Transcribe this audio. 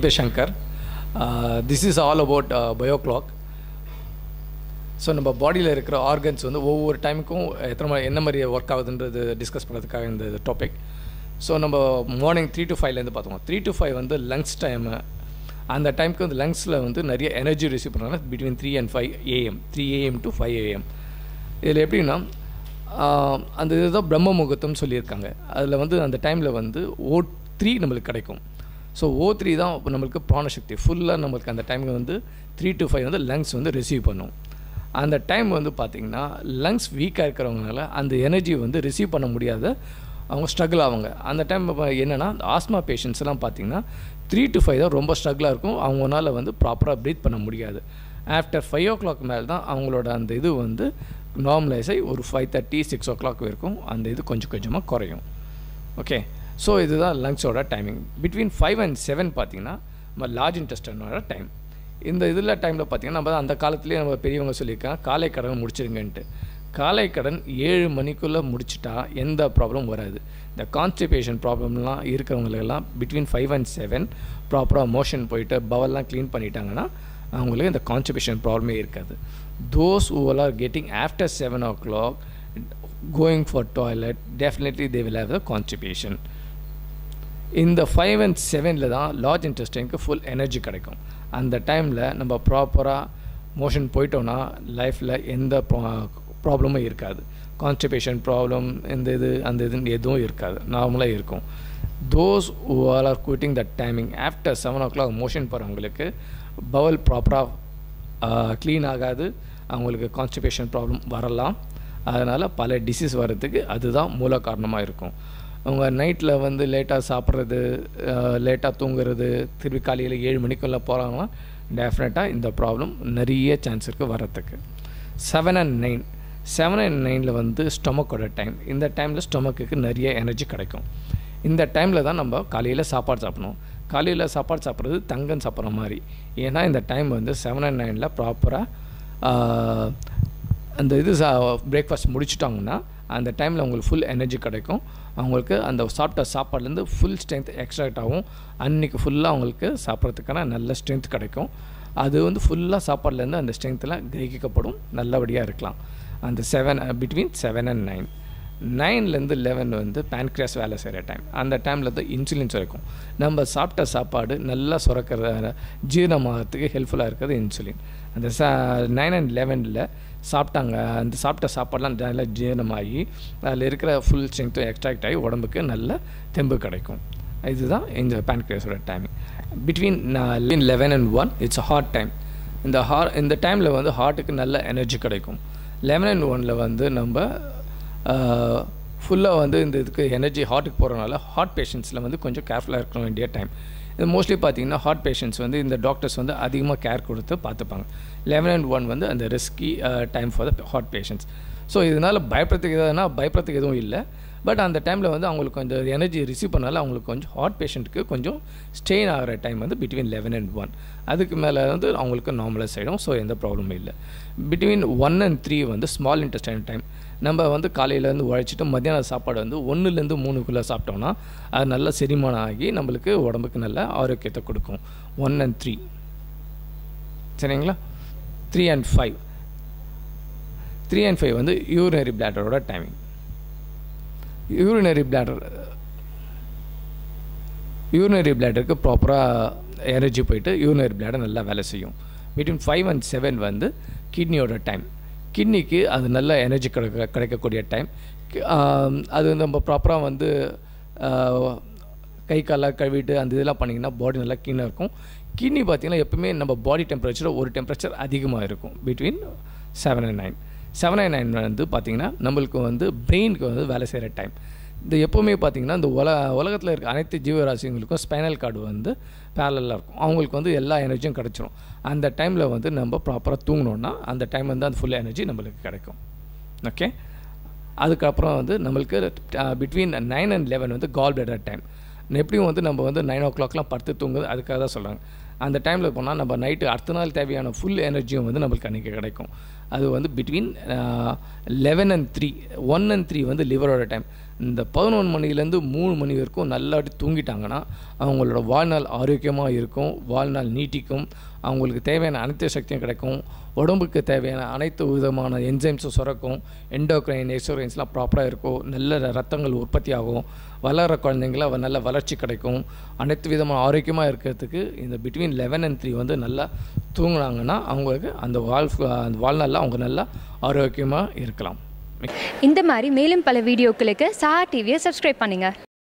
பேர் Shankar this is all about bio clock so நம்ம பாடியில் இருக்கிற ஆர்கன்ஸ் வந்து ஒவ்வொரு டைமுக்கும் எத்தனை மணி என்ன மாதிரி ஒர்க் ஆகுதுன்றது டிஸ்கஸ் பண்ணுறதுக்காக இந்த டாபிக் ஸோ நம்ம மார்னிங் த்ரீ டு ஃபைவ்லேருந்து பார்த்தோம் த்ரீ டு ஃபைவ் வந்து லங்ஸ் டைமு அந்த டைமுக்கு வந்து லங்ஸில் வந்து நிறைய எனர்ஜி ரிசீவ் பண்ணுறாங்க between three and five AM three AM to five AM இதில் எப்படின்னா அந்த இதுதான் பிரம்ம முகூர்த்தம்னு சொல்லியிருக்காங்க அதில் வந்து அந்த டைமில் வந்து ஓ த்ரீ நம்மளுக்கு கிடைக்கும் ஸோ ஓ த்ரீ தான் நம்மளுக்கு பிராணசக்தி ஃபுல்லாக நம்மளுக்கு அந்த டைமில் வந்து த்ரீ டு ஃபைவ் வந்து லங்ஸ் வந்து ரிசீவ் பண்ணும் அந்த டைம் வந்து பார்த்திங்கன்னா லங்ஸ் வீக்காக இருக்கிறவங்கனால அந்த எனர்ஜி வந்து ரிசீவ் பண்ண முடியாத அவங்க ஸ்ட்ரகிள் ஆவாங்க அந்த டைம் என்னென்னா ஆஸ்மா பேஷண்ட்ஸ்லாம் பார்த்திங்கன்னா த்ரீ டு ஃபைவ் தான் ரொம்ப ஸ்ட்ரகிளாக இருக்கும் அவங்களால வந்து ப்ராப்பராக ப்ரீத் பண்ண முடியாது ஆஃப்டர் ஃபைவ் ஓ கிளாக் மேலே தான் அவங்களோட அந்த இது வந்து நார்மலைஸ் ஆகி ஒரு five thirty six o'clock வரைக்கும் அந்த இது கொஞ்சம் கொஞ்சமாக குறையும் ஓகே ஸோ இதுதான் லங்ஸோட timing between five and seven பார்த்திங்கன்னா நம்ம லார்ஜ் இன்டெஸ்டனோட டைம் இந்த இதில் டைமில் பார்த்திங்கன்னா நம்ம அந்த காலத்துலேயே நம்ம பெரியவங்க சொல்லியிருக்காங்க காலை கடன் முடிச்சிருங்கன்ட்டு காலை கடன் ஏழு மணிக்குள்ளே முடிச்சிட்டா எந்த ப்ராப்ளம் வராது இந்த கான்ஸ்டிபேஷன் ப்ராப்ளம்லாம் இருக்கிறவங்களுக்கெல்லாம் பிட்வீன் ஃபைவ் அண்ட் செவன் ப்ராப்பராக மோஷன் போயிட்டு பவல்லாம் க்ளீன் பண்ணிட்டாங்கன்னா அவங்களுக்கு இந்த கான்ஸ்டிபேஷன் ப்ராப்ளமே இருக்காது those who are getting after seven o'clock going for toilet definitely they will have the constipation இந்த ஃபைவ் அண்ட் செவனில் தான் லார்ஜ் இன்ட்ரெஸ்டிங்க்கு ஃபுல் எனர்ஜி கிடைக்கும் அந்த டைமில் நம்ம ப்ராப்பராக மோஷன் போயிட்டோன்னா லைஃப்பில் எந்த ப்ராப்ளமும் இருக்காது கான்ஸ்டிபேஷன் ப்ராப்ளம் இந்த இது அந்த இது எதுவும் இருக்காது நார்மலாக இருக்கும் those who all are quitting the timing after seven o'clock motion போகிறவங்களுக்கு பவல் ப்ராப்பராக க்ளீன் ஆகாது அவங்களுக்கு கான்ஸ்டிபேஷன் ப்ராப்ளம் வரலாம் அதனால் பல டிசீஸ் வர்றதுக்கு அதுதான் மூல காரணமாக இருக்கும் அவங்க நைட்டில் வந்து லேட்டாக சாப்பிட்றது லேட்டாக தூங்குறது திருப்பி காலையில் ஏழு மணிக்குள்ளே போகிறாங்கன்னா டெஃபினட்டாக இந்த ப்ராப்ளம் நிறைய சான்ஸ் இருக்குது வர்றதுக்கு seven and nine seven and நைனில் வந்து ஸ்டொமக்கோட டைம் இந்த டைமில் ஸ்டொமக்குக்கு நிறைய எனர்ஜி கிடைக்கும் இந்த டைமில் தான் நம்ம காலையில் சாப்பாடு சாப்பிடணும் காலையில் சாப்பாடு சாப்பிட்றது தங்கம் சாப்பிட்ற மாதிரி ஏன்னா இந்த டைம் வந்து செவன் அண்ட் நைனில் ப்ராப்பராக அந்த இது சா பிரேக்ஃபாஸ்ட் முடிச்சிட்டாங்கன்னா அந்த டைமில் அவங்களுக்கு ஃபுல் எனர்ஜி கிடைக்கும் அவங்களுக்கு அந்த சாப்பிட்ட சாப்பாடுலேருந்து ஃபுல் ஸ்ட்ரென்த் எக்ஸ்ட்ராக்ட் ஆகும் அன்றைக்கி ஃபுல்லாக அவங்களுக்கு சாப்பிட்றதுக்கான நல்ல ஸ்ட்ரென்த் கிடைக்கும் அது வந்து ஃபுல்லாக சாப்பாடுலேருந்து அந்த ஸ்ட்ரென்த்தில் கிரகிக்கப்படும் நல்லபடியாக இருக்கலாம் அந்த seven between seven and nine நைன்லேருந்து லெவன் வந்து பேன்க்ரியாஸ் வேலை செய்கிற டைம் அந்த டைமில் தான் இன்சுலின் சுரக்கும் நம்ம சாப்பிட்ட சாப்பாடு நல்லா சுரக்கிற ஜீரணமாகறதுக்கு ஹெல்ப்ஃபுல்லாக இருக்கிறது இன்சுலின் அந்த ச நைன் அண்ட் லெவனில் சாப்பிட்டாங்க அந்த சாப்பிட்ட சாப்பாடெலாம் நல்லா ஜீரணமாகி அதில் இருக்கிற ஃபுல் ஸ்ட்ரென்த்தும் எக்ஸ்ட்ராக்ட் ஆகி உடம்புக்கு நல்ல தெம்பு கிடைக்கும் இதுதான் இந்த பேன்க்ரியாஸோட timing between eleven and one it's heart time இந்த ஹார் இந்த டைமில் வந்து ஹார்ட்டுக்கு நல்ல எனர்ஜி கிடைக்கும் லெவன் அண்ட் ஒனில் வந்து நம்ம ஃபுல்லாக வந்து இந்த இதுக்கு எனர்ஜி ஹார்ட்டுக்கு போகிறனால ஹார்ட் பேஷண்ட்ஸில் வந்து கொஞ்சம் கேர்ஃபுல்லாக இருக்க வேண்டிய டைம் இது மோஸ்ட்லி பார்த்தீங்கன்னா ஹார்ட் பேஷண்ட்ஸ் வந்து இந்த டாக்டர்ஸ் வந்து அதிகமாக கேர் கொடுத்து பார்த்துப்பாங்க லெவன் அண்ட் ஒன் வந்து அந்த risky time for the heart patients so இதனால் பயப்படுறதுக்கு எதுனா பயப்படுறதுக்கு எதுவும் இல்லை பட் அந்த டைமில் வந்து அவங்களுக்கு கொஞ்சம் எனர்ஜி ரிசீவ் பண்ணால அவங்களுக்கு கொஞ்சம் ஹார்ட் பேஷண்ட்டுக்கு கொஞ்சம் ஸ்ட்ரெயின் ஆகிற டைம் வந்து பிட்வீன் லெவன் அண்ட் ஒன் அதுக்கு மேலே வந்து அவங்களுக்கு நார்மலைஸ் ஆகிடும் ஸோ எந்த ப்ராப்ளமும் இல்லை பிட்வீன் ஒன் அண்ட் த்ரீ வந்து ஸ்மால் இன்டெஸ்டைன் டைம் நம்ம வந்து காலையிலேருந்து உழைச்சிட்டு மத்தியான சாப்பாடு வந்து ஒன்றுலேருந்து மூணுக்குள்ளே சாப்பிட்டோம்னா அது நல்லா செரிமானம் ஆகி நம்மளுக்கு உடம்புக்கு நல்ல ஆரோக்கியத்தை கொடுக்கும் ஒன் அண்ட் த்ரீ சரிங்களா three and five three and five வந்து யூரினரி பிளாடரோட டைமிங் யூரினரி பிளாடர் யூரினரி பிளாடருக்கு ப்ராப்பராக எனர்ஜி போயிட்டு யூரினரி பிளாடர் நல்லா வேலை செய்யும் பிட்வீன் ஃபைவ் அண்ட் செவன் வந்து கிட்னியோட டைம் கிட்னிக்கு அது நல்ல எனர்ஜி கிடைக்க கிடைக்கக்கூடிய டைம் அது நம்ம ப்ராப்பராக வந்து கை காலாக கழுவிட்டு அந்த இதெல்லாம் பண்ணிங்கன்னா பாடி நல்லா க்ளீனாக இருக்கும் கிட்னி பார்த்திங்கன்னா எப்பவுமே நம்ம பாடி டெம்பரேச்சர் ஒரு டெம்பரேச்சர் அதிகமாக இருக்கும் between seven and nine seven and nine வந்து பார்த்திங்கன்னா நம்மளுக்கு வந்து பிரெயினுக்கு வந்து வேலை செய்கிற டைம் இந்த எப்போவுமே பார்த்திங்கன்னா இந்த உல உலகத்தில் இருக்க அனைத்து ஜீவராசிங்களுக்கும் ஸ்பைனல் கார்டு வந்து பேரலாக இருக்கும் அவங்களுக்கு வந்து எல்லா எனர்ஜியும் கிடச்சிரும் அந்த டைமில் வந்து நம்ம ப்ராப்பராக தூங்கினோன்னா அந்த டைம் வந்து அந்த ஃபுல் எனர்ஜி நம்மளுக்கு கிடைக்கும் ஓகே அதுக்கப்புறம் வந்து நம்மளுக்கு பிட்வீன் நைன் அண்ட் லெவன் வந்து கால் பிளடர் டைம் எப்படியும் வந்து நம்ம வந்து நைன் ஓ கிளாக்லாம் படுத்து தூங்குது அதுக்காக தான் சொல்கிறாங்க அந்த டைமில் போனால் நம்ம நைட்டு அடுத்த நாள் தேவையான ஃபுல் எனர்ஜியும் வந்து நம்மளுக்கு அன்றைக்கி கிடைக்கும் அது வந்து between eleven and three one and three வந்து லிவரோட டைம் இந்த பதினொன்று மணிலேருந்து மூணு மணி வரைக்கும் நல்லாட்டி தூங்கிட்டாங்கன்னா அவங்களோட வாழ்நாள் ஆரோக்கியமாக இருக்கும் வாழ்நாள் நீட்டிக்கும் அவங்களுக்கு தேவையான அனைத்து சக்தியும் கிடைக்கும் உடம்புக்கு தேவையான அனைத்து விதமான என்சைம்ஸும் சுரக்கும் எண்டோக்ரைன் எக்ஸோரைன்ஸ்லாம் ப்ராப்பராக இருக்கும் நல்ல ரத்தங்கள் உற்பத்தி ஆகும் வளர குழந்தைங்கள நல்ல வளர்ச்சி கிடைக்கும் அனைத்து விதமான ஆரோக்கியமாக இருக்கிறதுக்கு இந்த பிட்வீன் லெவன் அண்ட் த்ரீ வந்து நல்லா தூங்குனாங்கன்னா அவங்களுக்கு அந்த வாழ் அந்த வாழ்நாளில் அவங்க நல்லா ஆரோக்கியமாக இருக்கலாம் இந்த மாதிரி மேலும் பல வீடியோக்களுக்கு சஹா டிவியை சப்ஸ்கிரைப் பண்ணுங்கள்